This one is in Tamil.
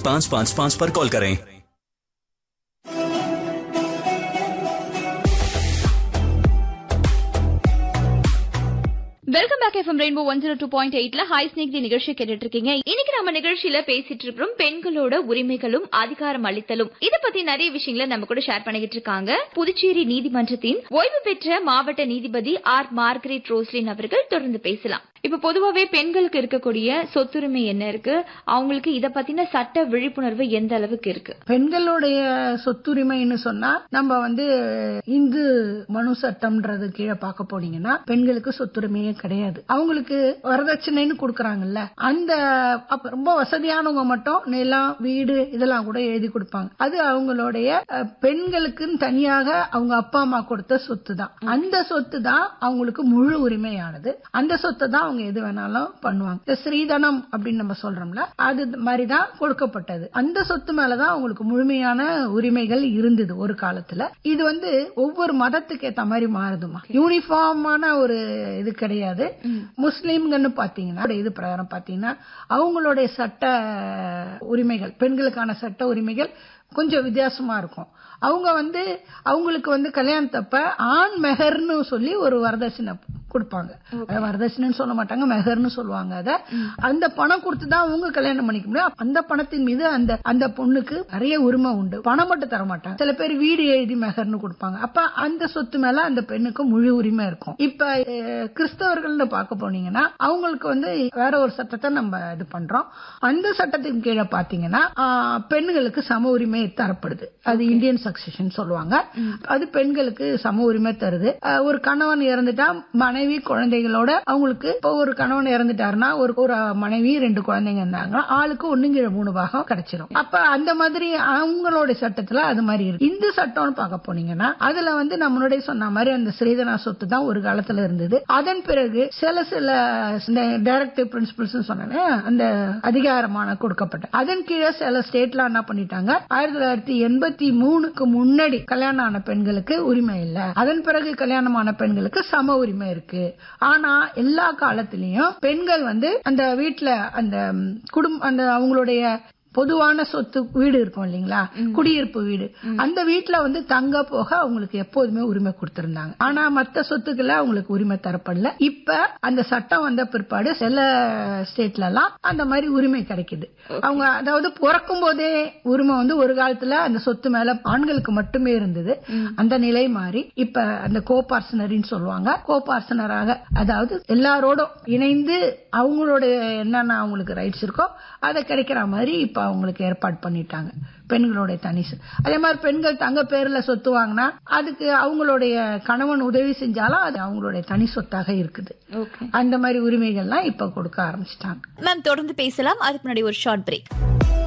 पाँच पाँच पाँच पर कॉल करें welcome back FM Rainbow one zero two point எயிட்ல ஹாய் ஸ்னேக் தி நிகழ்ச்சி கேட்டுட்டு இருக்கீங்க இன்னைக்கு நம்ம நிகழ்ச்சியில பேசிட்டு இருக்கிறோம் பெண்களோட உரிமைகளும் அதிகாரம் அளித்தலும் இத பத்தி நிறைய விஷயங்களை நம்ம கூட ஷேர் பண்ணிக்கிட்டு இருக்காங்க புதுச்சேரி நீதிமன்றத்தின் ஓய்வு பெற்ற மாவட்ட நீதிபதி ஆர் மார்கரெட் ரோஸ்லின் அவர்கள் தொடர்ந்து பேசலாம் இப்ப பொதுவாவே பெண்களுக்கு இருக்கக்கூடிய சொத்துரிமை என்ன இருக்கு அவங்களுக்கு இத பத்தின சட்ட விழிப்புணர்வு எந்த அளவுக்கு இருக்கு பெண்களுடைய சொத்துரிமைன்னு சொன்னா நம்ம வந்து இந்து மனு சட்டம்ன்றது கீழே பார்க்க போனீங்கன்னா பெண்களுக்கு சொத்துரிமையே கிடையாது அவங்களுக்கு வரதட்சணைன்னு கொடுக்கறாங்கல்ல அந்த அப்ப ரொம்ப வசதியானவங்க மட்டும் நிலம் வீடு இதெல்லாம் கூட எழுதி கொடுப்பாங்க அது அவங்களுடைய அஹ், பெண்களுக்குன்னு தனியாக அவங்க அப்பா அம்மா கொடுத்த சொத்து தான் அந்த சொத்து தான் அவங்களுக்கு முழு உரிமையானது அந்த சொத்தை தான் அவங்க எது வேணாலும் பண்ணுவாங்க இந்த ஸ்ரீதனம் அப்படின்னு நம்ம சொல்றோம்ல அது மாதிரிதான் கொடுக்கப்பட்டது அந்த சொத்து மேலதான் அவங்களுக்கு முழுமையான உரிமைகள் இருந்தது ஒரு காலத்துல இது வந்து ஒவ்வொரு மதத்துக்கு ஏத்த மாதிரி மாறுதுமா யூனிஃபார்மான ஒரு இது கிடையாது முஸ்லீம்கன்னு பாத்தீங்கன்னா இது பிரகாரம் பாத்தீங்கன்னா அவங்களுடைய சட்ட உரிமைகள் பெண்களுக்கான சட்ட உரிமைகள் கொஞ்சம் வித்தியாசமா இருக்கும் அவங்க வந்து அவங்களுக்கு வந்து கல்யாணத்தப்ப ஆண் மெஹர்னு சொல்லி ஒரு வரதட்சணை கொடுப்பாங்க அதை வரதட்சணைன்னு சொல்ல மாட்டாங்க மெஹர்னு சொல்லுவாங்க அத அந்த பணம் கொடுத்து தான் அவங்க கல்யாணம் பண்ணிக்க முடியும் அந்த பணத்தின் மீது அந்த அந்த பொண்ணுக்கு நிறைய உரிமை உண்டு பணம் மட்டும் தர மாட்டாங்க சில பேர் வீடு எழுதி மெஹர்னு கொடுப்பாங்க அப்ப அந்த சொத்து மேல அந்த பெண்ணுக்கு முழு உரிமை இருக்கும் இப்ப அஹ், கிறிஸ்தவர்கள்னு பார்க்க போனீங்கன்னா அவங்களுக்கு வந்து வேற ஒரு சட்டத்தை நம்ம இது பண்றோம் அந்த சட்டத்தின் கீழே பாத்தீங்கன்னா ஆஹ், பெண்களுக்கு சம உரிமை தரப்படுது அது இந்தியன் சக்சஷன் சொல்லுவாங்க அது பெண்களுக்கு சம உரிமை தருது அஹ், ஒரு கணவன் இறந்துட்டா மனைவி குழந்தைகளோட அவங்களுக்கு இப்போ ஒரு கணவன் இறந்துட்டாருன்னா ஒரு ஒரு மனைவி ரெண்டு குழந்தைங்க இருந்தாங்கன்னா ஆளுக்கு ஒண்ணுங்கிற மூணு பாகம் கிடைச்சிரும் அப்ப அந்த மாதிரி அவங்களோட சட்டத்துல அது மாதிரி இருக்கு இந்த சட்டம்னு பார்க்க போனீங்கன்னா அதுல வந்து நம்மளுடைய சொன்ன மாதிரி அந்த ஸ்ரீதனா சொத்து தான் ஒரு காலத்துல இருந்தது அதன் பிறகு சில சில டைரக்டிவ் பிரின்சிபல்ஸ் சொன்னேன் அந்த அதிகாரமான கொடுக்கப்பட்ட அதன் கீழே சில ஸ்டேட்ல என்ன பண்ணிட்டாங்க ஆயிரத்தி தொள்ளாயிரத்தி எண்பத்தி மூணுக்கு முன்னாடி கல்யாணம் ஆன பெண்களுக்கு உரிமை இல்ல அதன் பிறகு கல்யாணமான பெண்களுக்கு சம உரிமை இருக்கு ஆனா எல்லா காலத்திலயும் பெண்கள் வந்து அந்த வீட்டுல அந்த குடும்ப அந்த அவங்களுடைய பொதுவான சொத்து வீடு இருக்கும் இல்லைங்களா குடியிருப்பு வீடு அந்த வீட்டுல வந்து தங்க போக அவங்களுக்கு எப்போதுமே உரிமை கொடுத்திருந்தாங்க ஆனா மத்த சொத்துக்களை அவங்களுக்கு உரிமை தரப்படல இப்ப அந்த சட்டம் வந்த பிற்பாடு சில ஸ்டேட்ல எல்லாம் அந்த மாதிரி உரிமை கிடைக்குது அவங்க அதாவது பிறக்கும் போதே உரிமை வந்து ஒரு காலத்துல அந்த சொத்து மேல ஆண்களுக்கு மட்டுமே இருந்தது அந்த நிலை மாறி இப்ப அந்த கோபார்சனரின்னு சொல்லுவாங்க கோபார்சனராக அதாவது எல்லாரோடும் இணைந்து அவங்களோட என்னென்ன அவங்களுக்கு ரைட்ஸ் இருக்கோ அதை கிடைக்கிற மாதிரி இப்ப அவங்களுக்கு ஏற்பாடு பண்ணிட்டாங்க பெண்களுடைய தனி சொ- அதே மாதிரி பெண்கள் தங்க பேர்ல சொத்து வாங்கினா அதுக்கு அவங்களுடைய கணவன் உதவி செஞ்சாலும் அது அவங்களுடைய தனி சொத்தாக இருக்குது ஓகே அந்த மாதிரி உரிமைகள்லாம் இப்ப கொடுக்க ஆரம்பிச்சிட்டாங்க மேம் தொடர்ந்து பேசலாம் அதுக்கு முன்னாடி ஒரு ஷார்ட் பிரேக்